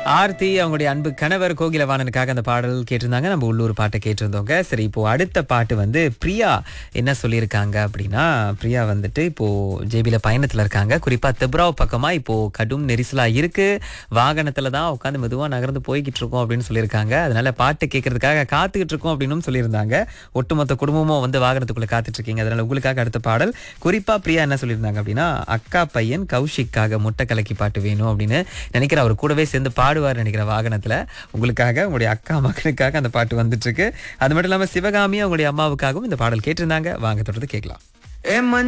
ஆர்த்தி அவங்களுடைய அன்பு கணவர் கோகிலவாணனுக்காக அந்த பாடல் கேட்டிருந்தாங்க நம்ம உள்ளூர் பாட்டை கேட்டிருந்தோங்க சரி இப்போ அடுத்த பாட்டு வந்து பிரியா என்ன சொல்லியிருக்காங்க அப்படின்னா பிரியா வந்துட்டு இப்போ ஜேபியில் பயணத்தில் இருக்காங்க குறிப்பா தெப்ராவ் பக்கமா இப்போ கடும் நெரிசலா இருக்கு வாகனத்துல தான் உட்காந்து மெதுவா நகர்ந்து போய்கிட்டு இருக்கோம் அப்படின்னு சொல்லியிருக்காங்க அதனால பாட்டு கேட்கறதுக்காக காத்துக்கிட்டு இருக்கோம் அப்படின்னு சொல்லியிருந்தாங்க ஒட்டுமொத்த குடும்பமும் வந்து வாகனத்துக்குள்ள காத்துட்டு இருக்கீங்க அதனால உங்களுக்காக அடுத்த பாடல் குறிப்பா பிரியா என்ன சொல்லியிருந்தாங்க அப்படின்னா அக்கா பையன் கௌஷிக்காக முட்டை கலக்கி பாட்டு வேணும் அப்படின்னு நினைக்கிறேன் அவர் கூடவே சேர்ந்து பாடுவார் நினைக்கிற வாகனத்துல உங்களுக்காக உங்களுடைய அக்கா மகனுக்காக அந்த பாட்டு வந்துட்டு இருக்கு அது மட்டும் இல்லாம சிவகாமி அவங்களுடைய அம்மாவுக்காகவும் இந்த பாடல் கேட்டிருந்தாங்க வாங்க தொடர்ந்து கேட்கலாம்